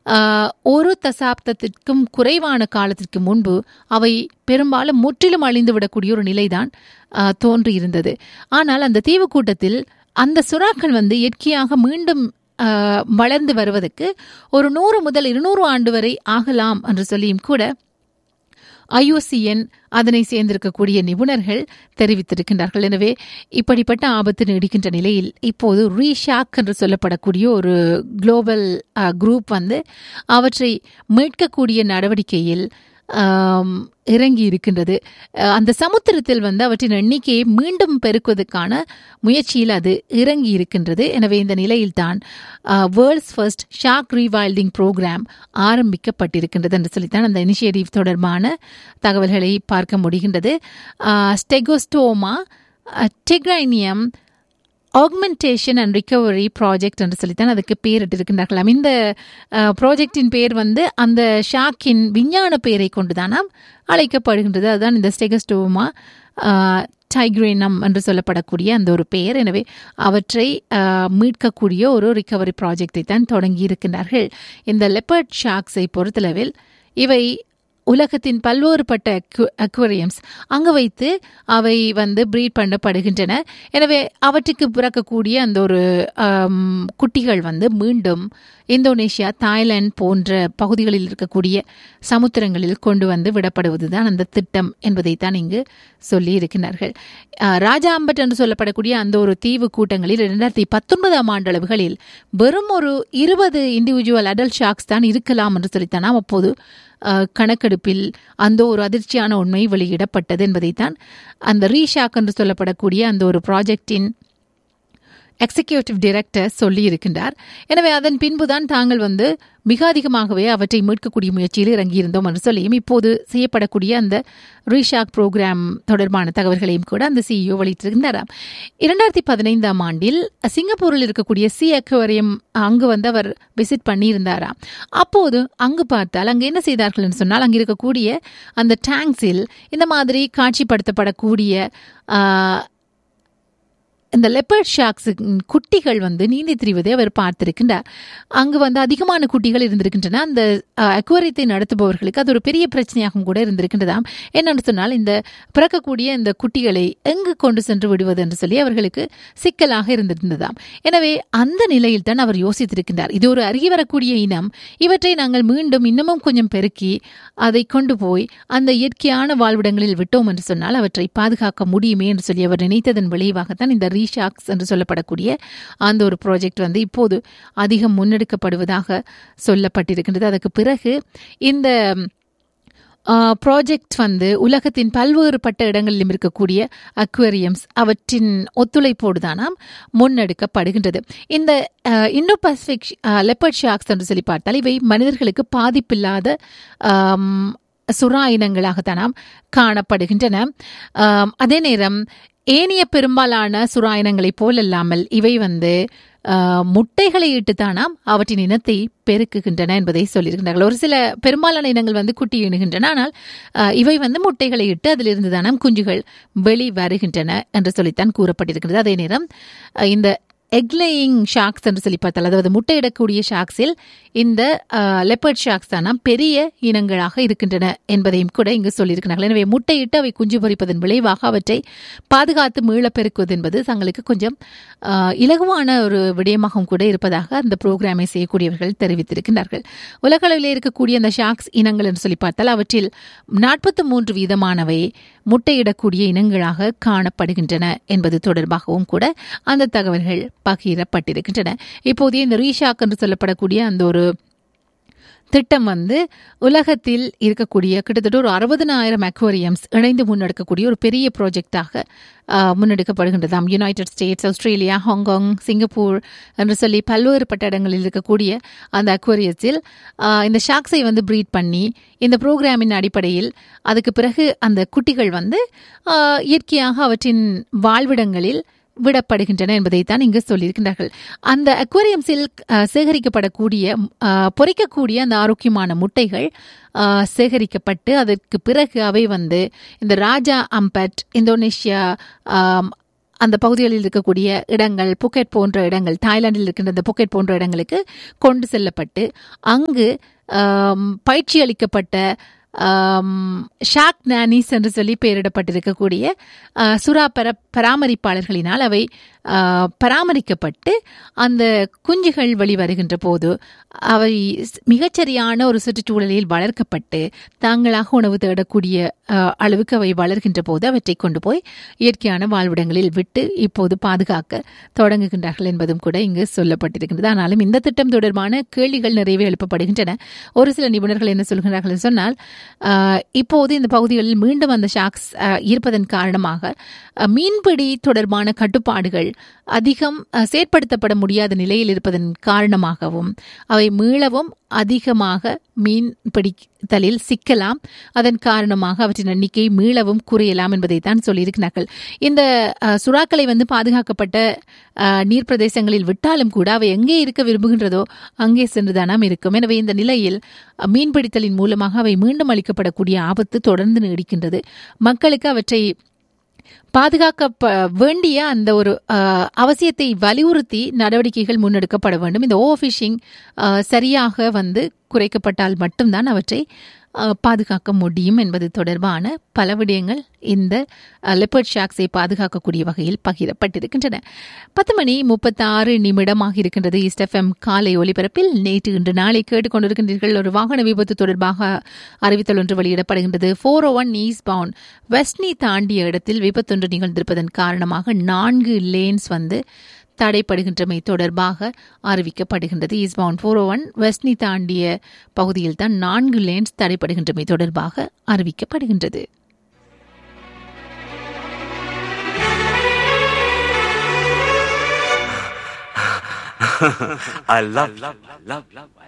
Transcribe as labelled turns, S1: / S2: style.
S1: ஆஹ், ஒரு தசாப்தத்திற்கும் குறைவான காலத்திற்கு முன்பு அவை பெரும்பாலும் முற்றிலும் அழிந்துவிடக்கூடிய ஒரு நிலைதான் ஆஹ், தோன்றியிருந்தது ஆனால் அந்த தீவு கூட்டத்தில் அந்த சுறாக்கள் வந்து இயற்கையாக மீண்டும் ஆஹ், வளர்ந்து வருவதற்கு ஒரு நூறு முதல் இருநூறு ஆண்டு வரை ஆகலாம் என்று சொல்லியும் கூட ஐஓசிஎன் அதனை சேர்ந்திருக்கக்கூடிய நிபுணர்கள் தெரிவித்திருக்கின்றார்கள் எனவே இப்படிப்பட்ட ஆபத்து நீடிக்கின்ற நிலையில் இப்போது ரீஷாக் என்று சொல்லப்படக்கூடிய ஒரு குளோபல் குரூப் வந்து அவற்றை மீட்கக்கூடிய நடவடிக்கையில் ஆம், இறங்கி இருக்கின்றது அஹ், அந்த சமுத்திரத்தில் வந்து அவற்றின் எண்ணிக்கையை மீண்டும் பெருக்குவதற்கான முயற்சியில் அது இறங்கி இருக்கின்றது எனவே இந்த நிலையில்தான் வேர்ல்ட்ஸ் ஃபர்ஸ்ட் ஷாக் ரீவைல்டிங் ப்ரோக்ராம் ஆரம்பிக்கப்பட்டிருக்கின்றது என்று சொல்லித்தான் அந்த இனிஷியேட்டிவ் தொடர்பான தகவல்களை பார்க்க முடிகின்றது ஸ்டெகோஸ்டோமா டெக்ரைனியம் ஆக்மெண்டேஷன் அண்ட் ரிகவரி ப்ராஜெக்ட் என்று சொல்லித்தான் அதுக்கு பேரிட்டிருக்கின்றார்களாம் இந்த ப்ராஜெக்டின் பேர் வந்து அந்த ஷாக்கின் விஞ்ஞான பெயரை கொண்டுதானாம் அழைக்கப்படுகின்றது அதுதான் இந்த ஸ்டெகஸ்டோமா டைக்ரேனம் என்று சொல்லப்படக்கூடிய அந்த ஒரு பெயர் எனவே அவற்றை ஆஹ், மீட்கக்கூடிய ஒரு ரிகவரி ப்ராஜெக்டை தான் தொடங்கி இருக்கின்றார்கள் இந்த லெப்பர்ட் ஷாக்ஸை பொறுத்தளவில் இவை உலகத்தின் பல்வேறுபட்ட அக்வரியம்ஸ் அங்கு வைத்து அவை வந்து ப்ரீட் பண்ணப்படுகின்றன எனவே அவற்றுக்கு பிறக்கக்கூடிய அந்த ஒரு ஆம், குட்டிகள் வந்து மீண்டும் இந்தோனேஷியா தாய்லாந்து போன்ற பகுதிகளில் இருக்கக்கூடிய சமுத்திரங்களில் கொண்டு வந்து விடப்படுவதுதான் அந்த திட்டம் என்பதைத்தான் இங்கு சொல்லி இருக்கின்றார்கள் ஆஹ், ராஜா அம்பட் என்று சொல்லப்படக்கூடிய அந்த ஒரு தீவு கூட்டங்களில் இரண்டாயிரத்தி பத்தொன்பதாம் ஆண்டு அளவுகளில் வெறும் ஒரு இருபது இண்டிவிஜுவல் அடல்ட் ஷாக்ஸ் தான் இருக்கலாம் என்று சொல்லித்தான் அப்போது அஹ், கணக்கெடுப்பில் அந்த ஒரு அதிர்ச்சியான உண்மை வெளியிடப்பட்டது என்பதைத்தான் அந்த ரீஷாக் என்று சொல்லப்படக்கூடிய அந்த ஒரு ப்ராஜெக்டின் எக்ஸிக்யூட்டிவ் டைரக்டர் சொல்லி இருக்கின்றார் எனவே அதன் பின்புதான் தாங்கள் வந்து மிக அதிகமாகவே அவற்றை மீட்கக்கூடிய முயற்சியில் இறங்கியிருந்தோம் என்று சொல்லியும் இப்போது செய்யப்படக்கூடிய அந்த ரீஷாக் ப்ரோக்ராம் தொடர்பான தகவல்களையும் கூட அந்த சிஇஓ வெளியிட்டிருந்தாராம் இரண்டாயிரத்தி பதினைந்தாம் ஆண்டில் சிங்கப்பூரில் இருக்கக்கூடிய சி அக்வரியம் அங்கு வந்து அவர் விசிட் பண்ணியிருந்தாராம் அப்போது அங்கு பார்த்தால் அங்கு என்ன செய்தார்கள் என்று சொன்னால் அங்கு இருக்கக்கூடிய அந்த டேங்க்ஸில் இந்த மாதிரி காட்சிப்படுத்தப்படக்கூடிய ஆஹ், இந்த லெப்பர்ட் ஷாக்ஸ் குட்டிகள் வந்து நீந்தி திரிவதை அவர் பார்த்திருக்கின்றார் அங்கு வந்து அதிகமான குட்டிகள் இருந்திருக்கின்றன அந்த அக்வரியத்தை நடத்துபவர்களுக்கு அது ஒரு பெரிய பிரச்சனையாகவும் கூட இருந்திருக்கின்றதாம் என்னென்னு சொன்னால் இந்த பிறக்கக்கூடிய இந்த குட்டிகளை எங்கு கொண்டு சென்று விடுவது என்று சொல்லி அவர்களுக்கு சிக்கலாக இருந்திருந்ததாம் எனவே அந்த நிலையில் தான் அவர் யோசித்திருக்கின்றார் இது ஒரு அருகி வரக்கூடிய இனம் இவற்றை நாங்கள் மீண்டும் இன்னமும் கொஞ்சம் பெருக்கி அதை கொண்டு போய் அந்த இயற்கையான வாழ்விடங்களில் விட்டோம் என்று சொன்னால் அவற்றை பாதுகாக்க முடியுமே என்று சொல்லி அவர் நினைத்ததன் விளைவாகத்தான் இந்த ரீஷாக்ஸ் என்று சொல்லப்படக்கூடிய அந்த ஒரு ப்ராஜெக்ட் வந்து இப்போது அதிகம் முன்னெடுக்கப்படுவதாக சொல்லப்பட்டிருக்கின்றது அதற்கு பிறகு இந்த ப்ராஜெக்ட் வந்து உலகத்தின் பல்வேறுபட்ட இடங்களிலும் இருக்கக்கூடிய அக்வேரியம்ஸ் அவற்றின் ஒத்துழைப்போடு தானாம் முன்னெடுக்கப்படுகின்றது இந்த இந்தோ பசிபிக் லெப்பர்ட் ஷாக்ஸ் என்று சொல்லி பார்த்தால் இவை மனிதர்களுக்கு பாதிப்பில்லாத ஆம், சுறா இனங்களாகத்தானாம் காணப்படுகின்றன ஆம், அதே நேரம் ஏனைய பெரும்பாலான சுறா இனங்களைப் போலல்லாமல் இவை வந்து ஆஹ், முட்டைகளை இட்டுத்தானாம் அவற்றின் இனத்தை பெருக்குகின்றன என்பதை சொல்லியிருக்கின்றார்கள் ஒரு சில பெரும்பாலான இனங்கள் வந்து குட்டி இணுகின்றன ஆனால் ஆஹ், இவை வந்து முட்டைகளை இட்டு அதிலிருந்து தானாம் குஞ்சுகள் வெளி வருகின்றன என்று சொல்லித்தான் கூறப்பட்டிருக்கிறது அதே நேரம் ஆஹ், இந்த எக்லேயிங் ஷாக்ஸ் என்று சொல்லி பார்த்தால் அதாவது முட்டையிடக்கூடிய ஷாக்ஸில் இந்த லெப்பர்ட் ஷாக்ஸ் தானாம் பெரிய இனங்களாக இருக்கின்றன என்பதையும் கூட இங்கு சொல்லியிருக்கிறார்கள் எனவே முட்டையிட்டு அவை குஞ்சு பொரிப்பதன் விளைவாக அவற்றை பாதுகாத்து மீள பெருக்குவது என்பது தங்களுக்கு கொஞ்சம் ஆஹ், இலகுவான ஒரு விடயமாகவும் கூட இருப்பதாக அந்த புரோகிராமை செய்யக்கூடியவர்கள் தெரிவித்திருக்கிறார்கள் உலகளவில் இருக்கக்கூடிய அந்த ஷாக்ஸ் இனங்கள் என்று சொல்லி பார்த்தால் அவற்றில் நாற்பத்தி மூன்று வீதமானவை முட்டையிடக்கூடிய இனங்களாக காணப்படுகின்றன என்பது தொடர்பாகவும் கூட அந்த தகவல்கள் பகிரப்பட்டிருக்கின்றன இப்போதைய இந்த ரீஷாக் என்று சொல்லப்படக்கூடிய அந்த ஒரு திட்டம் வந்து உலகத்தில் இருக்கக்கூடிய கிட்டத்தட்ட ஒரு அறுபதனாயிரம் அக்வாரியம்ஸ் இணைந்து முன்னெடுக்கக்கூடிய ஒரு பெரிய ப்ராஜெக்டாக முன்னெடுக்கப்படுகின்றதாம் United States Australia Hong Kong Singapore என்று சொல்லி பல்வேறுபட்ட இடங்களில் இருக்கக்கூடிய அந்த அக்வாரியத்தில் இந்த ஷாக்ஸை வந்து ப்ரீட் பண்ணி இந்த ப்ரோக்ராமின் அடிப்படையில் அதுக்கு பிறகு அந்த குட்டிகள் வந்து ஆஹ், இயற்கையாக அவற்றின் வாழ்விடங்களில் விடப்படுகின்றன என்பதைத்தான் இங்கு சொல்லியிருக்கின்றார்கள் அந்த அக்வேரியம்ஸில் அஹ், சேகரிக்கப்படக்கூடிய அஹ், பொரிக்கக்கூடிய அந்த ஆரோக்கியமான முட்டைகள் அஹ், சேகரிக்கப்பட்டு அதற்கு பிறகு அவை வந்து இந்த ராஜா அம்பட் இந்தோனேஷியா ஆம், அந்த பகுதிகளில் இருக்கக்கூடிய இடங்கள் புக்கெட் போன்ற இடங்கள் தாய்லாந்தில் இருக்கின்ற அந்த புக்கெட் போன்ற இடங்களுக்கு கொண்டு செல்லப்பட்டு அங்கு ஆம், பயிற்சி அளிக்கப்பட்ட ஆம், ஷாக் நானிஸ் என்று சொல்லி பெயரிடப்பட்டிருக்கக்கூடிய ஆ, சுறா பர பராமரிப்பாளர்களினால் அவை ஆ, பராமரிக்கப்பட்டு அந்த குஞ்சுகள் வெளிவருகின்ற போது அவை ஸ்- மிகச்சரியான ஒரு சுற்றுச்சூழலில் வளர்க்கப்பட்டு தாங்களாக உணவு தேடக்கூடிய ஆ, அளவுக்கு அவை வளர்கின்ற போது அவற்றை கொண்டு போய் இயற்கையான வாழ்விடங்களில் விட்டு இப்போது பாதுகாக்க தொடங்குகின்றார்கள் என்பதும் கூட இங்கு சொல்லப்பட்டிருக்கின்றது ஆனாலும் இந்த திட்டம் தொடர்பான கேள்விகள் நிறையவே எழுப்பப்படுகின்றன ஒரு சில நிபுணர்கள் என்ன சொல்கிறார்கள் என்று சொன்னால் ஆஹ், இப்போது இந்த பகுதிகளில் மீண்டும் அந்த ஷாக்ஸ் ஆஹ், இருப்பதன் காரணமாக ஆஹ், மீன்பிடி தொடர்பான கட்டுப்பாடுகள் அதிகம் ஆஹ், செயற்படுத்தப்பட முடியாத நிலையில் இருப்பதன் காரணமாகவும் அவை மீளவும் அதிகமாக மீன் பிடித்தலில் சிக்கலாம் அதன் காரணமாக அவற்றின் எண்ணிக்கை மீளவும் குறையலாம் என்பதை தான் சொல்லியிருக்கிறார்கள் இந்த அஹ், சுறாக்களை வந்து பாதுகாக்கப்பட்ட அஹ், நீர் பிரதேசங்களில் விட்டாலும் கூட அவை எங்கே இருக்க விரும்புகின்றதோ அங்கே சென்றுதானாம் இருக்கும் எனவே இந்த நிலையில் அஹ், மீன்பிடித்தலின் மூலமாக அவை மீண்டும் அளிக்கப்படக்கூடிய ஆபத்து தொடர்ந்து நீடிக்கின்றது மக்களுக்கு அவற்றை பாதுகாக்க வேண்டிய அந்த ஒரு அஹ், அவசியத்தை வலியுறுத்தி நடவடிக்கைகள் முன்னெடுக்கப்பட வேண்டும் இந்த ஓவர் ஃபிஷிங் சரியாக வந்து குறைக்கப்பட்டால் மட்டும்தான் அவற்றை அஹ், பாதுகாக்க முடியும் என்பது தொடர்பான பல விடயங்கள் இந்த லெப்பர்ட் ஷாக்ஸை பாதுகாக்கக்கூடிய வகையில் பகிரப்பட்டிருக்கின்றன பத்து மணி முப்பத்தாறு நிமிடமாக இருக்கின்றது ஈஸ்ட் எஃப்எம் காலை ஒலிபரப்பில் நேற்று இன்று நாளை கேட்டுக்கொண்டிருக்கின்றீர்கள் ஒரு வாகன விபத்து தொடர்பாக அறிவித்தல் ஒன்று வெளியிடப்படுகின்றது four oh one eastbound Westney தாண்டிய இடத்தில் விபத்தொன்று நிகழ்ந்திருப்பதன் காரணமாக நான்கு லேன்ஸ் வந்து தடைப்படுகின்றமை தொடர்பாக அறிவிக்கப்படுகின்றது ஈஸ்பவுன் ஃபோர் ஒன் வெஸ்ட்னி தாண்டிய பகுதியில் தான் நான்கு லேன்ஸ் தடைப்படுகின்றமை தொடர்பாக அறிவிக்கப்படுகின்றது
S2: I love, love, love, love, love.